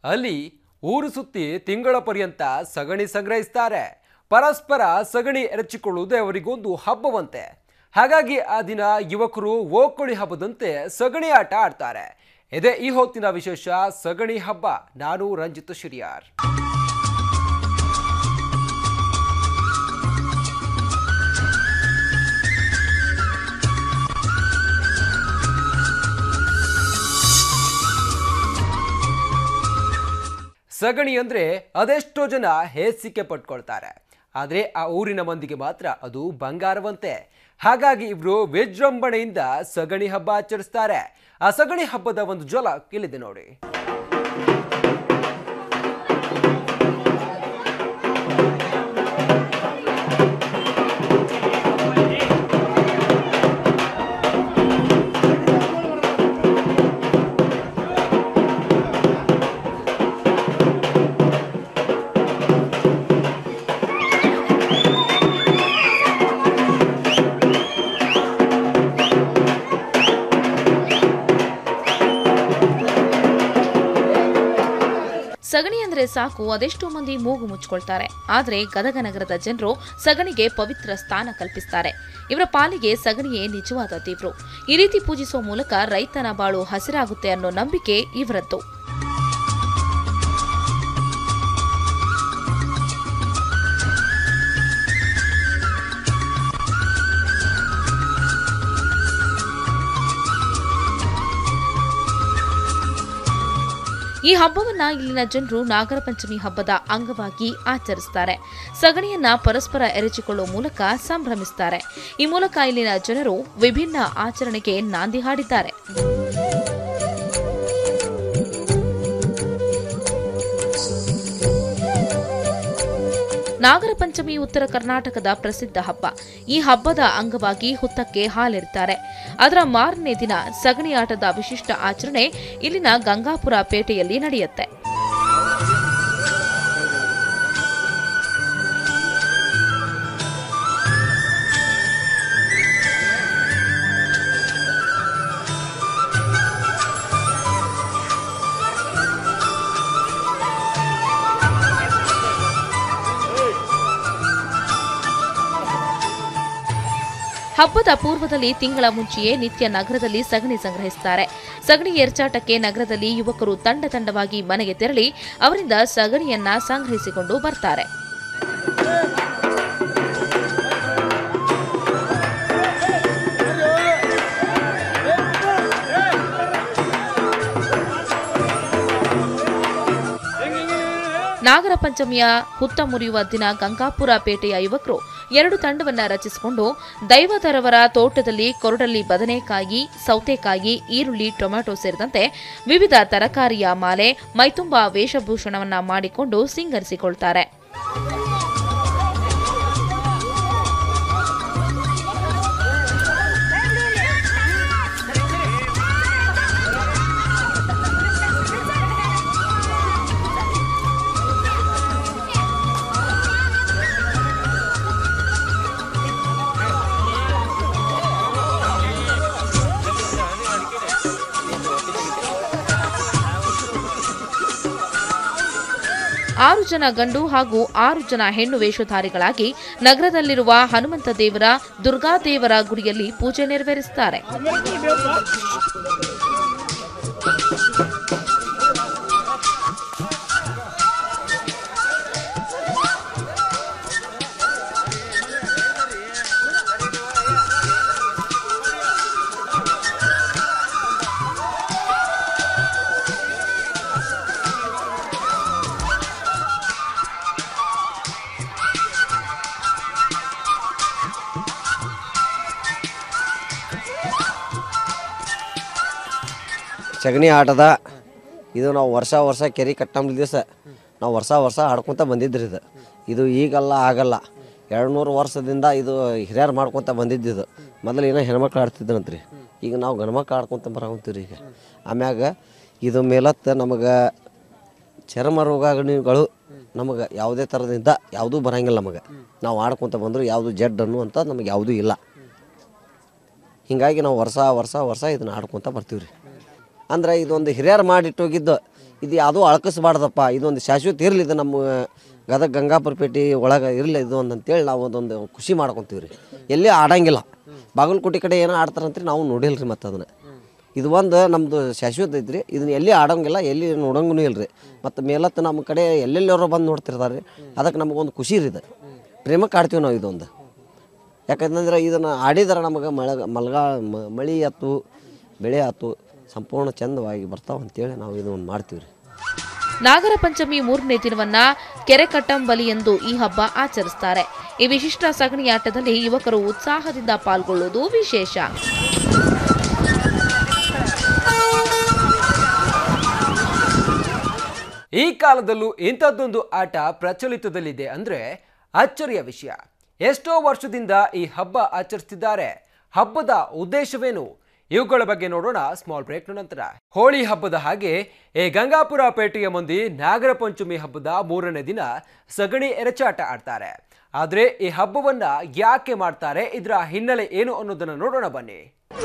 ಅಲ್ಲಿ ಊರು ಸುತ್ತಿ ತಿಂಗಳ ಪರ್ಯಂತ ಸಗಣಿ ಸಂಗ್ರಹಿಸ್ತಾರೆ ಪರಸ್ಪರ ಸಗಣಿ ಎರಚಿಕೊಳ್ಳುವುದೇ ಅವರಿಗೊಂದು ಹಬ್ಬವಂತೆ ಹಾಗಾಗಿ ಆ ದಿನ ಯುವಕರು ಓಕುಳಿ ಹಬ್ಬದಂತೆ ಸಗಣಿ ಆಟ ಆಡ್ತಾರೆ ಇದೇ ಈ ಹೊತ್ತಿನ ವಿಶೇಷ ಸಗಣಿ ಹಬ್ಬ ನಾನು ರಂಜಿತ್ ಶಿರಿಯಾರ್ ಸಗಣಿ ಅಂದ್ರೆ ಅದೆಷ್ಟೋ ಜನ ಹೇಸಿಕೆ ಪಟ್ಕೊಳ್ತಾರೆ ಆದರೆ ಆ ಊರಿನ ಮಂದಿಗೆ ಮಾತ್ರ ಅದು ಬಂಗಾರವಂತೆ ಹಾಗಾಗಿ ಇವರು ವಿಜೃಂಭಣೆಯಿಂದ ಸಗಣಿ ಹಬ್ಬ ಆಚರಿಸ್ತಾರೆ ಆ ಸಗಣಿ ಹಬ್ಬದ ಒಂದು ಜ್ವಲ ಇಲ್ಲಿದೆ ನೋಡಿ ಸಗಣಿ ಅಂದ್ರೆ ಸಾಕು ಅದೆಷ್ಟೋ ಮಂದಿ ಮೂಗು ಮುಚ್ಕೊಳ್ತಾರೆ ಆದ್ರೆ ಗದಗ ನಗರದ ಜನರು ಸಗಣಿಗೆ ಪವಿತ್ರ ಸ್ಥಾನ ಕಲ್ಪಿಸ್ತಾರೆ ಇವರ ಪಾಲಿಗೆ ಸಗಣಿಯೇ ನಿಜವಾದ ದೇವ್ರು ಈ ರೀತಿ ಪೂಜಿಸುವ ಮೂಲಕ ರೈತನ ಬಾಳು ಹಸಿರಾಗುತ್ತೆ ಅನ್ನೋ ನಂಬಿಕೆ ಇವರದ್ದು ಈ ಹಬ್ಬವನ್ನ ಇಲ್ಲಿನ ಜನರು ನಾಗರ ಪಂಚಮಿ ಹಬ್ಬದ ಅಂಗವಾಗಿ ಆಚರಿಸ್ತಾರೆ ಸಗಣಿಯನ್ನ ಪರಸ್ಪರ ಎರಚಿಕೊಳ್ಳುವ ಮೂಲಕ ಸಂಭ್ರಮಿಸ್ತಾರೆ ಈ ಮೂಲಕ ಇಲ್ಲಿನ ಜನರು ವಿಭಿನ್ನ ಆಚರಣೆಗೆ ನಾಂದಿ ಹಾಡಿದ್ದಾರೆ ನಾಗರ ಪಂಚಮಿ ಉತ್ತರ ಕರ್ನಾಟಕದ ಪ್ರಸಿದ್ಧ ಹಬ್ಬ ಈ ಹಬ್ಬದ ಅಂಗವಾಗಿ ಹುತ್ತಕ್ಕೆ ಹಾಲಿರ್ತಾರೆ ಅದರ ಮಾರನೇ ದಿನ ಸಗಣಿ ಆಟದ ವಿಶಿಷ್ಟ ಆಚರಣೆ ಇಲ್ಲಿನ ಗಂಗಾಪುರ ಪೇಟೆಯಲ್ಲಿ ನಡೆಯುತ್ತೆ ಹಬ್ಬದ ಪೂರ್ವದಲ್ಲಿ ತಿಂಗಳ ಮುಂಚೆಯೇ ನಿತ್ಯ ನಗರದಲ್ಲಿ ಸಗಣಿ ಸಂಗ್ರಹಿಸುತ್ತಾರೆ ಸಗಣಿ ಎರಚಾಟಕ್ಕೆ ನಗರದಲ್ಲಿ ಯುವಕರು ತಂಡ ತಂಡವಾಗಿ ಮನೆಗೆ ತೆರಳಿ ಅವರಿಂದ ಸಗಣಿಯನ್ನ ಸಂಗ್ರಹಿಸಿಕೊಂಡು ಬರ್ತಾರೆ ನಾಗರ ಪಂಚಮಿಯ ಹುತ್ತ ಮುರಿಯುವ ದಿನ ಗಂಗಾಪುರ ಪೇಟೆಯ ಯುವಕರು ಎರಡು ತಂಡವನ್ನ ರಚಿಸಿಕೊಂಡು ದೈವದರವರ ತೋಟದಲ್ಲಿ ಕೊರಡಲ್ಲಿ ಬದನೆಕಾಯಿ ಸೌತೆಕಾಯಿ ಈರುಳ್ಳಿ ಟೊಮೆಟೊ ಸೇರಿದಂತೆ ವಿವಿಧ ತರಕಾರಿಯ ಮಾಲೆ ಮೈತುಂಬ ವೇಷಭೂಷಣವನ್ನ ಮಾಡಿಕೊಂಡು ಸಿಂಗರಿಸಿಕೊಳ್ತಾರೆ ಆರು ಜನ ಗಂಡು ಹಾಗೂ ಆರು ಜನ ಹೆಣ್ಣು ವೇಷಧಾರಿಗಳಾಗಿ ನಗರದಲ್ಲಿರುವ ಹನುಮಂತ ದೇವರ ದುರ್ಗಾದೇವರ ಗುಡಿಯಲ್ಲಿ ಪೂಜೆ ನೆರವೇರಿಸುತ್ತಾರೆ ಸಗಣಿ ಆಟದ ಇದು ನಾವು ವರ್ಷ ವರ್ಷ ಕೆರೆ ಕಟ್ಟಂಬ್ಲ ದಿವಸ ನಾವು ವರ್ಷ ವರ್ಷ ಆಡ್ಕೊತ ಬಂದಿದ್ರಿ ಇದು ಇದು ಈಗಲ್ಲ ಆಗಲ್ಲ ಎರಡು ನೂರು ವರ್ಷದಿಂದ ಇದು ಹಿರಿಯರು ಮಾಡ್ಕೊತ ಬಂದಿದ್ದು ಮೊದಲು ಏನೋ ಹೆಣ್ಮಕ್ಳು ಆಡ್ತಿದ್ರಂತ್ರಿ ಈಗ ನಾವು ಗಂಡ್ಮಕ್ಳು ಆಡ್ಕೊತ ಬರಾಕೊಂತೀವಿ ಈಗ ಆಮ್ಯಾಗ ಇದು ಮೇಲತ್ತ ನಮಗೆ ಚರ್ಮ ರೋಗಗಳು ನಮಗೆ ಯಾವುದೇ ಥರದಿಂದ ಯಾವುದೂ ಬರಂಗಿಲ್ಲ ನಮಗೆ ನಾವು ಆಡ್ಕೊತ ಬಂದರೂ ಯಾವುದು ಜಡ್ ಅನ್ನುವಂಥ ನಮಗೆ ಯಾವುದೂ ಇಲ್ಲ ಹಿಂಗಾಗಿ ನಾವು ವರ್ಷ ವರ್ಷ ವರ್ಷ ಇದನ್ನ ಆಡ್ಕೊತ ಬರ್ತೀವಿ ರೀ ಅಂದ್ರೆ ಇದೊಂದು ಹಿರಿಯರು ಮಾಡಿಟ್ಟೋಗಿದ್ದು ಇದು ಯಾವುದೂ ಅಳಕಿಸ್ಬಾರ್ದಪ್ಪ ಇದೊಂದು ಶಾಶ್ವತ ಇರಲಿ ಇದು ನಮ್ಮ ಗದಗ ಗಂಗಾಪುರ ಪೇಟೆ ಒಳಗೆ ಇರಲಿ ಇದು ಒಂದು ಅಂತೇಳಿ ನಾವು ಅದೊಂದು ಖುಷಿ ಮಾಡ್ಕೊತೀವಿ ರೀ ಎಲ್ಲಿ ಆಡಂಗಿಲ್ಲ ಬಾಗಲಕೋಟೆ ಕಡೆ ಏನೋ ಆಡ್ತಾರಂತ್ರಿ ನಾವು ನೋಡಿಲ್ಲ ರೀ ಮತ್ತು ಅದನ್ನು ಇದು ಒಂದು ನಮ್ಮದು ಶಾಶ್ವತ ಐತ್ರಿ ಇದನ್ನ ಎಲ್ಲಿ ಆಡೋಂಗಿಲ್ಲ ಎಲ್ಲಿ ನೋಡಂಗೂ ಇಲ್ರಿ ಮತ್ತು ಮೇಲತ್ತು ನಮ್ಮ ಕಡೆ ಎಲ್ಲೆಲ್ಲರೂ ಬಂದು ನೋಡ್ತಿರ್ತಾರೆ ರೀ ಅದಕ್ಕೆ ನಮಗೊಂದು ಖುಷಿ ರೀ ಇದು ಪ್ರೇಮಕ್ಕೆ ಆಡ್ತೀವಿ ನಾವು ಇದೊಂದು ಯಾಕಂತಂದ್ರೆ ಇದನ್ನು ಆಡಿದ್ರೆ ನಮಗೆ ಮಳೆ ಮಲ್ಗಾ ಮ- ಮಳೆ ಆಯ್ತು ಬೆಳೆ ಆಯ್ತು ಸಂಪೂರ್ಣ ಚಂದವಾಗಿ ಬರ್ತಾವೆ ಅಂತೇಳಿ ನಾವು ಇದನ್ನು ಮಾಡ್ತೀವಿ ರೀ ನಾಗರ ಪಂಚಮಿ ಮೂರನೇ ದಿನವನ್ನ ಕೆರೆ ಕಟ್ಟಂಬಲಿ ಎಂದು ಈ ಹಬ್ಬ ಆಚರಿಸ್ತಾರೆ ಈ ವಿಶಿಷ್ಟ ಸಗಣಿ ಆಟದಲ್ಲಿ ಯುವಕರು ಉತ್ಸಾಹದಿಂದ ಪಾಲ್ಗೊಳ್ಳುವುದು ವಿಶೇಷ ಈ ಕಾಲದಲ್ಲೂ ಇಂಥದ್ದೊಂದು ಆಟ ಪ್ರಚಲಿತದಲ್ಲಿದೆ ಅಂದ್ರೆ ಅಚ್ಚರಿಯ ವಿಷಯ ಎಷ್ಟೋ ವರ್ಷದಿಂದ ಈ ಹಬ್ಬ ಆಚರಿಸ್ತಿದ್ದಾರೆ ಹಬ್ಬದ ಉದ್ದೇಶವೇನು ಇವುಗಳ ಬಗ್ಗೆ ನೋಡೋಣ ಸ್ಮಾಲ್ ಬ್ರೇಕ್ ನಂತರ ಹೋಳಿ ಹಬ್ಬದ ಹಾಗೆ ಈ ಗಂಗಾಪುರ ಪೇಟೆಯ ಮಂದಿ ನಾಗರ ಪಂಚಮಿ ಹಬ್ಬದ ಮೂರನೇ ದಿನ ಸಗಣಿ ಎರಚಾಟ ಆಡ್ತಾರೆ ಆದ್ರೆ ಈ ಹಬ್ಬವನ್ನ ಯಾಕೆ ಮಾಡ್ತಾರೆ ಇದರ ಹಿನ್ನೆಲೆ ಏನು ಅನ್ನೋದನ್ನ ನೋಡೋಣ ಬನ್ನಿ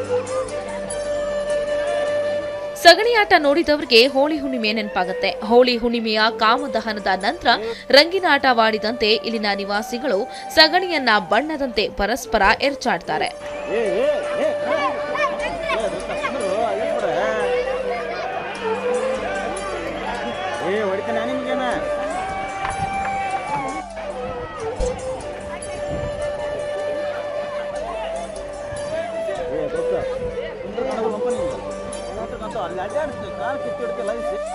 ಸಗಣಿ ಆಟ ನೋಡಿದವರಿಗೆ ಹೋಳಿ ಹುಣ್ಣಿಮೆ ನೆನಪಾಗುತ್ತೆ ಹೋಳಿ ಹುಣ್ಣಿಮೆಯ ಕಾಮದಹನದ ನಂತರ ರಂಗಿನ ಆಟವಾಡಿದಂತೆ ಇಲ್ಲಿನ ನಿವಾಸಿಗಳು ಸಗಣಿಯನ್ನ ಬಣ್ಣದಂತೆ ಪರಸ್ಪರ ಎರಚಾಡ್ತಾರೆ ಏ ಹೊಡಿತಾನೆ ನಿಮ್ಗೇನ ಏ ದೋಸ್ತ ಕುಂದ್ರ ಕಣಗಳು ಬಂಪ ನೀನು ಮಾತ್ರ ಅಲ್ಲಿ ಅಡ್ಡಾಡ್ತೀನಿ ಕಾಲು ಕಿತ್ತು ಇಡ್ತಿಲ್ಲ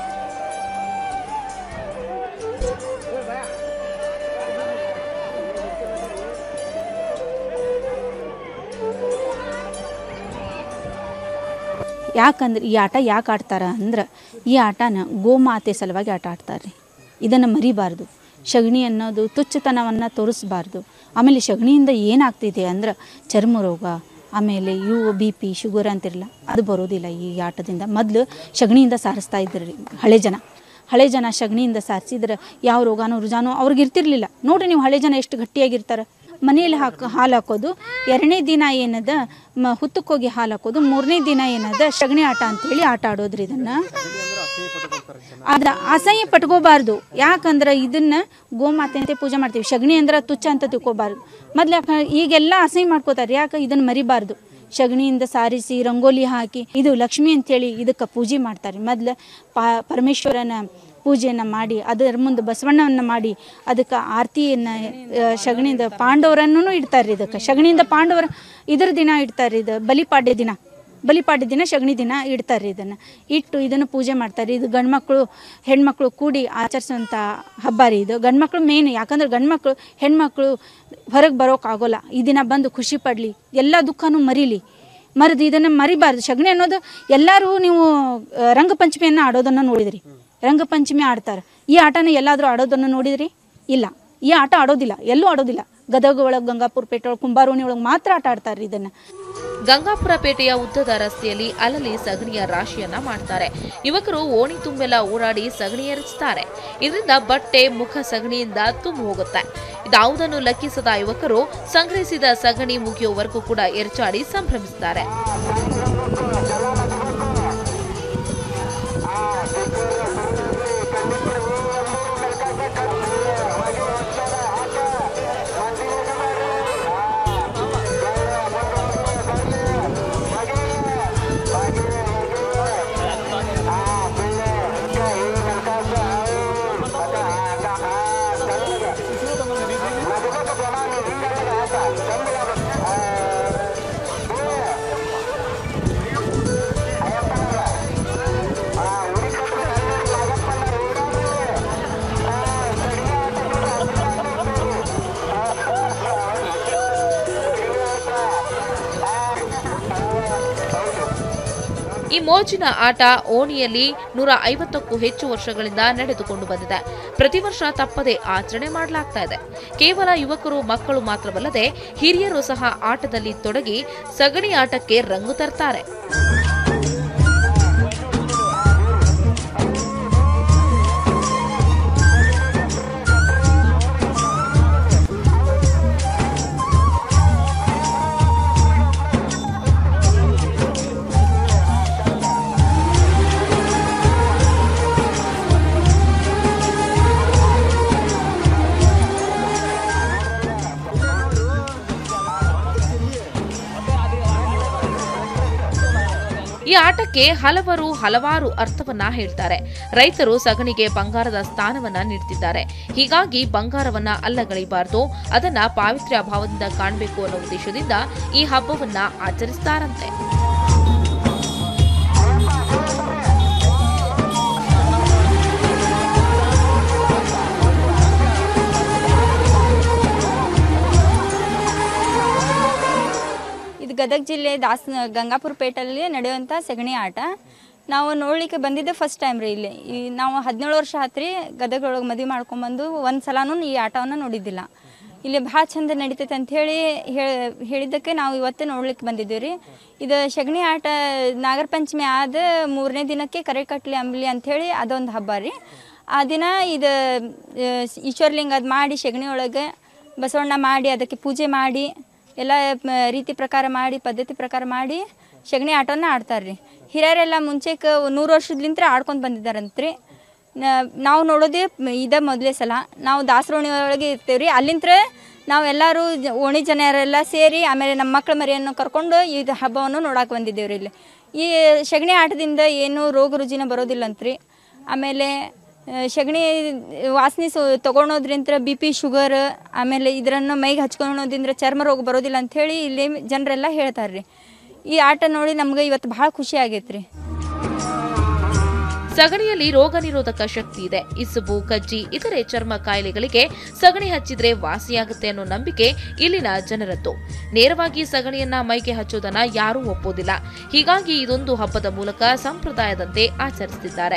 ಯಾಕಂದ್ರೆ ಈ ಆಟ ಯಾಕೆ ಆಡ್ತಾರ ಅಂದ್ರೆ ಈ ಆಟನ ಗೋಮಾತೆ ಸಲುವಾಗಿ ಆಟ ಆಡ್ತಾರೆ ರೀ ಇದನ್ನು ಮರಿಬಾರ್ದು ಸಗಣಿ ಅನ್ನೋದು ತುಚ್ಚತನವನ್ನು ತೋರಿಸ್ಬಾರ್ದು ಆಮೇಲೆ ಸಗಣಿಯಿಂದ ಏನಾಗ್ತಿದೆ ಅಂದ್ರೆ ಚರ್ಮ ರೋಗ ಆಮೇಲೆ ಇವು ಬಿ ಪಿ ಶುಗರ್ ಅಂತಿರಲ್ಲ ಅದು ಬರೋದಿಲ್ಲ ಈ ಆಟದಿಂದ ಮೊದಲು ಸಗಣಿಯಿಂದ ಸಾರಿಸ್ತಾ ಇದ್ರು ರೀ ಹಳೆ ಜನ ಹಳೆ ಜನ ಸಗಣಿಯಿಂದ ಸಾರಿಸಿದ್ರೆ ಯಾವ ರೋಗಾನು ರುಜಾನು ಅವ್ರಿಗೆ ಇರ್ತಿರ್ಲಿಲ್ಲ ನೋಡ್ರಿ ನೀವು ಹಳೆ ಜನ ಎಷ್ಟು ಗಟ್ಟಿಯಾಗಿರ್ತಾರೆ ಮನೆಯಲ್ಲಿ ಹಾಕಿ ಹಾಲು ಹಾಕೋದು ಎರಡನೇ ದಿನ ಏನದ ಮ ಹುತ್ತಕ್ಕೆ ಹೋಗಿ ಹಾಲು ಹಾಕೋದು ಮೂರನೇ ದಿನ ಏನದ ಸಗಣಿ ಆಟ ಅಂತೇಳಿ ಆಟ ಆಡೋದ್ರಿ ಇದನ್ನು ಅದ್ರ ಅಸಹ್ಯ ಪಟ್ಕೋಬಾರ್ದು ಯಾಕಂದ್ರೆ ಇದನ್ನ ಗೋಮಾತೆ ಅಂತ ಪೂಜೆ ಮಾಡ್ತೀವಿ ಸಗಣಿ ಅಂದ್ರೆ ತುಚ್ಚ ಅಂತ ತಿಳ್ಕೊಬಾರ್ದು ಮೊದ್ಲು ಯಾಕೆ ಈಗೆಲ್ಲ ಅಸಹ್ಯ ಮಾಡ್ಕೋತಾರೆ ಯಾಕೆ ಇದನ್ನ ಮರಿಬಾರ್ದು ಸಗಣಿಯಿಂದ ಸಾರಿಸಿ ರಂಗೋಲಿ ಹಾಕಿ ಇದು ಲಕ್ಷ್ಮಿ ಅಂತೇಳಿ ಇದಕ್ಕೆ ಪೂಜೆ ಮಾಡ್ತಾರೆ ಮೊದ್ಲು ಪಾ ಪರಮೇಶ್ವರನ ಪೂಜೆಯನ್ನು ಮಾಡಿ ಅದರ ಮುಂದೆ ಬಸವಣ್ಣವನ್ನು ಮಾಡಿ ಅದಕ್ಕೆ ಆರತಿಯನ್ನು ಸಗಣಿಯಿಂದ ಪಾಂಡವರನ್ನು ಇಡ್ತಾರೆ ಇದಕ್ಕೆ ಸಗಣಿಯಿಂದ ಪಾಂಡವರ ಇದ್ರ ದಿನ ಇಡ್ತಾರೆ ಇದು ಬಲಿಪಾಡ್ಯ ದಿನ ಬಲಿಪಾಡ್ಯ ದಿನ ಸಗಣಿ ದಿನ ಇಡ್ತಾರೆ ಇದನ್ನು ಇಟ್ಟು ಇದನ್ನು ಪೂಜೆ ಮಾಡ್ತಾರೆ ಇದು ಗಂಡ್ಮಕ್ಳು ಹೆಣ್ಮಕ್ಳು ಕೂಡಿ ಆಚರಿಸುವಂಥ ಹಬ್ಬ ರೀ ಇದು ಗಂಡ್ಮಕ್ಳು ಮೇನ್ ಯಾಕಂದ್ರೆ ಗಂಡ್ಮಕ್ಳು ಹೆಣ್ಮಕ್ಳು ಹೊರಗೆ ಬರೋಕ್ಕಾಗೋಲ್ಲ ಈ ದಿನ ಬಂದು ಖುಷಿ ಪಡಲಿ ಎಲ್ಲ ದುಃಖನೂ ಮರೀಲಿ ಮರೆದು ಇದನ್ನು ಮರಿಬಾರ್ದು ಸಗಣಿ ಅನ್ನೋದು ಎಲ್ಲರೂ ನೀವು ಆ, ರಂಗಪಂಚಮಿಯನ್ನು ಆಡೋದನ್ನು ನೋಡಿದ್ರಿ ರಂಗಪಂಚಮಿ ಆಡ್ತಾರೆ ಈ ಆಟನ ಎಲ್ಲಾದರೂ ಆಡೋದನ್ನು ನೋಡಿದ್ರಿ ಇಲ್ಲ ಈ ಆಟ ಆಡೋದಿಲ್ಲ ಎಲ್ಲೂ ಆಡೋದಿಲ್ಲ ಗದಗ ಒಳಗೆ ಗಂಗಾಪುರ ಪೇಟೆ ಒಳಗೆ ಕುಂಬಾರೋಣಿ ಒಳಗೆ ಮಾತ್ರ ಆಟ ಆಡ್ತಾರೆ ಇದನ್ನು ಗಂಗಾಪುರ ಪೇಟೆಯ ಉದ್ದದ ರಸ್ತೆಯಲ್ಲಿ ಅಲಲಿ ಸಗಣಿಯ ರಾಶಿಯನ್ನ ಮಾಡ್ತಾರೆ ಯುವಕರು ಓಣಿ ತುಂಬೆಲ್ಲ ಓಡಾಡಿ ಸಗಣಿ ಎರಚ್ತಾರೆ ಇದರಿಂದ ಬಟ್ಟೆ ಮುಖ ಸಗಣಿಯಿಂದ ತುಂಬಿ ಹೋಗುತ್ತೆ ಇದಾವುದನ್ನು ಲೆಕ್ಕಿಸದ ಯುವಕರು ಸಂಗ್ರಹಿಸಿದ ಸಗಣಿ ಮುಗಿಯುವವರೆಗೂ ಕೂಡ ಎರಚಾಡಿ ಸಂಭ್ರಮಿಸುತ್ತಾರೆ ಈ ಮೋಜಿನ ಆಟ ಓಣಿಯಲ್ಲಿ ನೂರ ಐವತ್ತಕ್ಕೂ ಹೆಚ್ಚು ವರ್ಷಗಳಿಂದ ನಡೆದುಕೊಂಡು ಬಂದಿದೆ ಪ್ರತಿ ವರ್ಷ ತಪ್ಪದೆ ಆಚರಣೆ ಮಾಡಲಾಗ್ತಾ ಇದೆ ಕೇವಲ ಯುವಕರು ಮಕ್ಕಳು ಮಾತ್ರವಲ್ಲದೆ ಹಿರಿಯರು ಸಹ ಆಟದಲ್ಲಿ ತೊಡಗಿ ಸಗಣಿ ಆಟಕ್ಕೆ ರಂಗು ತರ್ತಾರೆ ಈ ಆಟಕ್ಕೆ ಹಲವರು ಹಲವಾರು ಅರ್ಥವನ್ನ ಹೇಳ್ತಾರೆ ರೈತರು ಸಗಣಿಗೆ ಬಂಗಾರದ ಸ್ಥಾನವನ್ನ ನೀಡ್ತಿದ್ದಾರೆ ಹೀಗಾಗಿ ಬಂಗಾರವನ್ನ ಅಲ್ಲಗಳಿಬಾರದು ಅದನ್ನ ಪಾವಿತ್ರ್ಯ ಭಾವದಿಂದ ಕಾಣಬೇಕು ಅನ್ನೋ ಉದ್ದೇಶದಿಂದ ಈ ಹಬ್ಬವನ್ನ ಆಚರಿಸ್ತಾರಂತೆ ಇದು ಗದಗ ಜಿಲ್ಲೆ ದಾಸ್ ಗಂಗಾಪುರ ಪೇಟಲ್ಲಿ ನಡೆಯುವಂಥ ಸಗಣಿ ಆಟ ನಾವು ನೋಡ್ಲಿಕ್ಕೆ ಬಂದಿದ್ದೆ ಫಸ್ಟ್ ಟೈಮ್ ರೀ ಇಲ್ಲಿ ಈ ನಾವು ಹದಿನೇಳು ವರ್ಷ ಆತ್ರಿ ಗದಗ ಒಳಗೆ ಮದುವೆ ಮಾಡ್ಕೊಂಬಂದು ಒಂದು ಸಲನೂ ಈ ಆಟವನ್ನು ನೋಡಿದ್ದಿಲ್ಲ ಇಲ್ಲಿ ಭಾಳ ಚಂದ ನಡೀತೈತೆ ಅಂಥೇಳಿ ಹೇಳಿದ್ದಕ್ಕೆ ನಾವು ಇವತ್ತೇ ನೋಡ್ಲಿಕ್ಕೆ ಬಂದಿದ್ದೀವಿ ರೀ ಇದು ಸಗಣಿ ಆಟ ನಾಗರ ಪಂಚಮಿ ಆದ ಮೂರನೇ ದಿನಕ್ಕೆ ಕರೆ ಕಟ್ಲಿ ಅಂಬ್ಲಿ ಅಂಥೇಳಿ ಅದೊಂದು ಹಬ್ಬ ರೀ ಆ ದಿನ ಇದು ಆ, ಈಶ್ವರಲಿಂಗ ಅದು ಮಾಡಿ ಸಗಣಿ ಒಳಗೆ ಬಸವಣ್ಣ ಮಾಡಿ ಅದಕ್ಕೆ ಪೂಜೆ ಮಾಡಿ ಎಲ್ಲ ಮ, ರೀತಿ ಪ್ರಕಾರ ಮಾಡಿ ಪದ್ಧತಿ ಪ್ರಕಾರ ಮಾಡಿ ಸಗಣಿ ಆಟವನ್ನು ಆಡ್ತಾರೆ ರೀ ಹಿರಿಯರೆಲ್ಲ ಮುಂಚೆಗೆ ನೂರು ವರ್ಷದ್ಲಿಂತ್ರ ಆಡ್ಕೊಂಡು ಬಂದಿದ್ದಾರಂತ್ರಿ ನ- ನಾವು ನೋಡೋದೇ ಮ್- ಇದ ಮೊದಲೇ ಸಲ ನಾವು ದಾಸರೋಣಿ ಒಳಗೆ ಇರ್ತೇವೆ ರೀ ಅಲ್ಲಿಂತ್ರ ನಾವೆಲ್ಲರೂ ಜ- ಓಣಿ ಜನರೆಲ್ಲ ಸೇರಿ ಆಮೇಲೆ ನಮ್ಮ ಮಕ್ಕಳ ಮರಿಯನ್ನು ಕರ್ಕೊಂಡು ಇದು ಹಬ್ಬವನ್ನು ನೋಡಕ್ಕೆ ಬಂದಿದ್ದೇವೆ ರೀ ಇಲ್ಲಿ ಈ ಸಗಣಿ ಆಟದಿಂದ ಏನು ರೋಗ ರುಜಿನ ಬರೋದಿಲ್ಲಂತ್ರಿ ಆಮೇಲೆ ಆ, ಸಗಣಿ ವಾಸನೆ ಸು ತೊಗೊಳೋದ್ರಿಂದ ಬಿ ಪಿ ಶುಗರ್ ಆಮೇಲೆ ಇದರನ್ನು ಮೈಗೆ ಹಚ್ಕೊಳೋದ್ರಿಂದ ಚರ್ಮ ರೋಗ ಬರೋದಿಲ್ಲ ಅಂಥೇಳಿ ಇಲ್ಲಿ ಜನರೆಲ್ಲ ಹೇಳ್ತಾರೆ ರೀ ಈ ಆಟ ನೋಡಿ ನಮ್ಗೆ ಇವತ್ತು ಭಾಳ ಖುಷಿ ಆಗೈತೆ ರೀ ಸಗಣಿಯಲ್ಲಿ ರೋಗ ನಿರೋಧಕ ಶಕ್ತಿ ಇದೆ ಇಸುಬು ಕಜ್ಜಿ ಇತರೆ ಚರ್ಮ ಕಾಯಿಲೆಗಳಿಗೆ ಸಗಣಿ ಹಚ್ಚಿದ್ರೆ ವಾಸಿಯಾಗುತ್ತೆ ಅನ್ನೋ ನಂಬಿಕೆ ಇಲ್ಲಿನ ಜನರದ್ದು ನೇರವಾಗಿ ಸಗಣಿಯನ್ನ ಮೈಗೆ ಹಚ್ಚೋದನ್ನ ಯಾರೂ ಒಪ್ಪೋದಿಲ್ಲ ಹೀಗಾಗಿ ಇದೊಂದು ಹಬ್ಬದ ಮೂಲಕ ಸಂಪ್ರದಾಯದಂತೆ ಆಚರಿಸುತ್ತಿದ್ದಾರೆ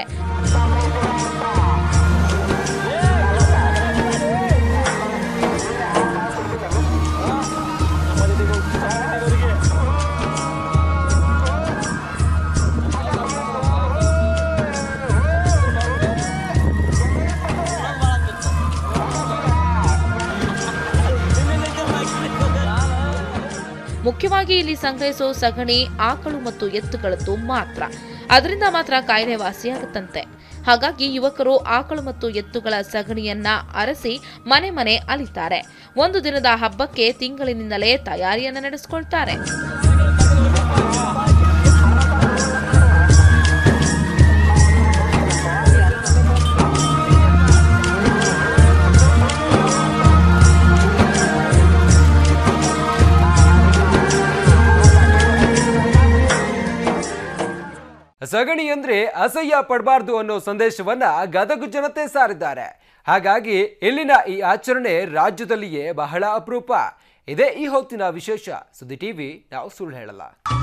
ಮುಖ್ಯವಾಗಿ ಇಲ್ಲಿ ಸಂಗ್ರಹಿಸೋ ಸಗಣಿ ಆಕಳು ಮತ್ತು ಎತ್ತುಗಳದ್ದು ಮಾತ್ರ ಅದರಿಂದ ಮಾತ್ರ ಕಾಯಿಲೆ ವಾಸಿಯಾಗುತ್ತಂತೆ ಹಾಗಾಗಿ ಯುವಕರು ಆಕಳು ಮತ್ತು ಎತ್ತುಗಳ ಸಗಣಿಯನ್ನ ಅರಸಿ ಮನೆ ಮನೆ ಅಲಿತಾರೆ ಒಂದು ದಿನದ ಹಬ್ಬಕ್ಕೆ ತಿಂಗಳಿನಿಂದಲೇ ತಯಾರಿಯನ್ನ ನಡೆಸಿಕೊಳ್ತಾರೆ ಸಗಣಿ ಅಂದ್ರೆ ಅಸಹ್ಯ ಪಡಬಾರ್ದು ಅನ್ನೋ ಸಂದೇಶವನ್ನ ಗದಗ ಜನತೆ ಸಾರಿದ್ದಾರೆ ಹಾಗಾಗಿ ಇಲ್ಲಿನ ಈ ಆಚರಣೆ ರಾಜ್ಯದಲ್ಲಿಯೇ ಬಹಳ ಅಪರೂಪ ಇದೇ ಈ ಹೊತ್ತಿನ ವಿಶೇಷ ಸುದ್ದಿ ಟಿವಿ ನಾವು ಸುಳ್ಳು ಹೇಳಲ್ಲ